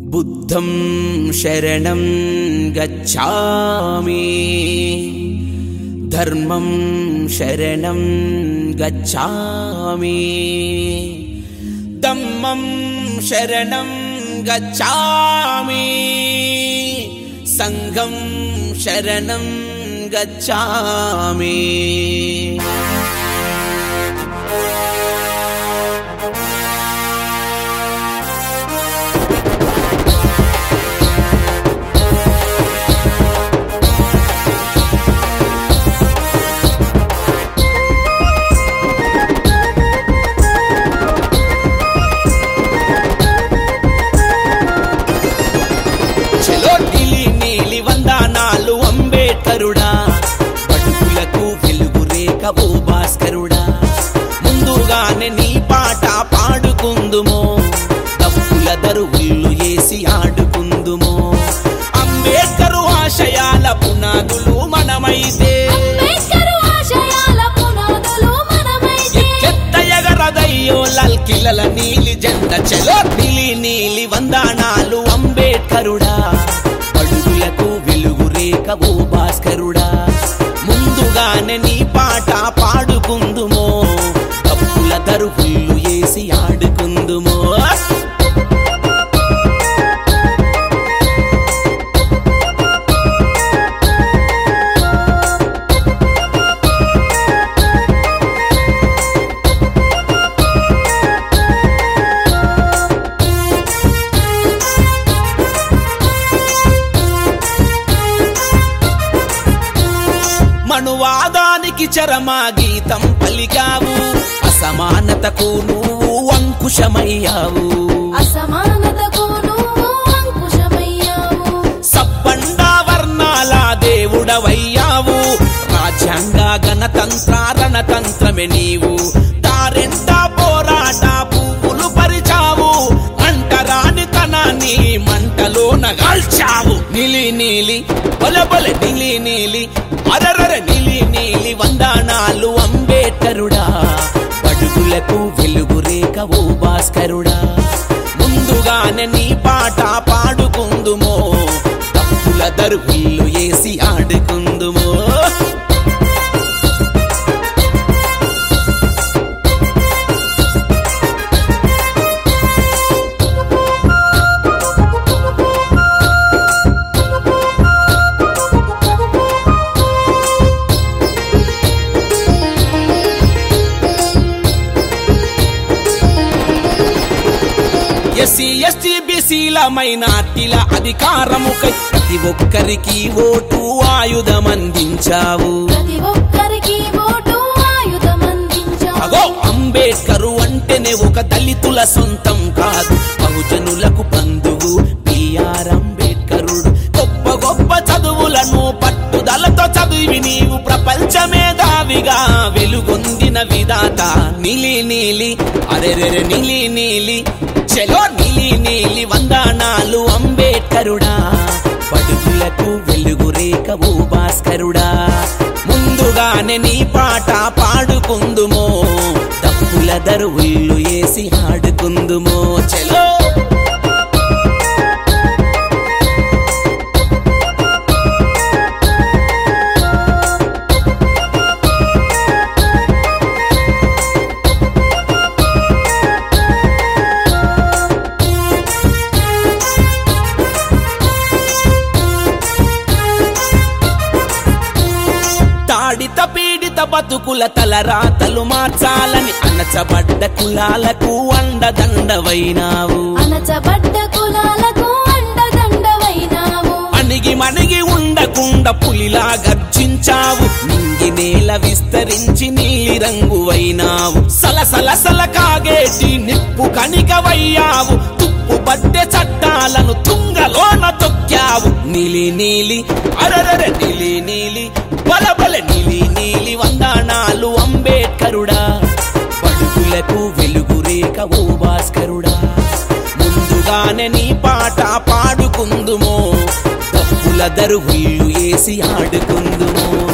बुद्धं शरणं गच्छामि धर्मं शरणं गच्छामि दम्मं शरणं गच्छामि सङ्घं शरणं गच्छामि చెలో నీలి నీలి వందనాలు అంబేడ్కరుడా బడుగులకు వెలుగు రేఖ ఓ భాస్కరుడా ముందుగానే నీ పాట పాడుకుందుమో తప్పుల దరువుళ్ళు వేసి ఆడుకుందుమో అంబేడ్కరు ఆశయాల పునాదులు మనమైతే అంబేద్కరు ఆశయాల పునాదులు మనమైతే ఎక్కెత్త ఎగరదయ్యో లల్కిలల నీలి జెండ చెలో నీలి నీలి వందనాలు అంబేడ్కరుడా అడుగులకు వెలుగు రేఖ ఓ భాస్కరుడా ముందుగానే నీ పాట పాడుకుందుమో తప్పుల దరువుళ్ళు వేసి ఆడుకుందుమో మనువాదానికి చరమా గీతం పలికావు అసమానతకు నువ్వు అంకుశమయ్యావు అసమానతకు నువ్వు అంకుశమయ్యావు సబ్బండ వర్ణాల దేవుడవయ్యావు రాజ్యాంగ గణతంత్ర రణతంత్రమే నీవు దారెంట పోరాట పువ్వులు పరిచావు అంటరాని తనాన్ని మంటలో నగాల్చావు నిలి నీలి బల బల నిలి నీలి అరరర నిలి నీలి వందనాలు అంబేడ్కరుడా పడుగులకు వెలుగు రేఖ ఓ భాస్కరుడా ముందుగానే నీ పాట పాడుకుందుమో తప్పుల దరువుళ్ళు వేసి ఆడుకుందుమో ఎస్సీ ఎస్టీ బీసీల మైనార్టీల అధికారముకై ప్రతి ఒక్కరికి ఓటు ఆయుధం అందించావు ప్రతి ఒక్కరికి ఓటు ఆయుధం అందించావు అగో అంబేద్కరు అంటేనే ఒక దళితుల సొంతం కాదు బహుజనులకు బంధువు బిఆర్ అంబేద్కరుడు గొప్ప గొప్ప చదువులను పట్టుదలతో చదివి నీవు ప్రపంచ మేధావిగా వెలుగొందిన విధాత నీలి నీలి అరెరెరె నీలి నీలి చెలో నీలి నీలి వందనాలు అంబేద్కరుడా పడుగులకు వెలుగు రేఖ ఓ భాస్కరుడా ముందుగానే నీ పాట పాడుకుందుమో తప్పుల దరువుళ్ళు వేసి ఆడుకుందుమో చెలో తాడిత పీడిత బతుకుల తలరాతలు మార్చాలని అణచబడ్డ కులాలకు అండదండవైనావు అనచబడ్డ కులాలకు అండదండవైనావు అణిగి మణిగి ఉండకుండా పులిలా గర్జించావు నింగి నేల విస్తరించి నీలి రంగువైనావు సలసల సల కాగేటి నిప్పు కణికవయ్యావు తుప్పు పడ్డే చట్టాలను తుంగలోన తొక్కావు నీలి నీలి అరరర నీలి నీలి బలబల నీలి నీలి వందనాలు అంబేడ్కరుడా పడుకులకు వెలుగు రేఖ ఓ భాస్కరుడా ముందుగానే నీ పాట పాడుకుందుమో తప్పుల దరువుళ్ళు వేసి ఆడుకుందుమో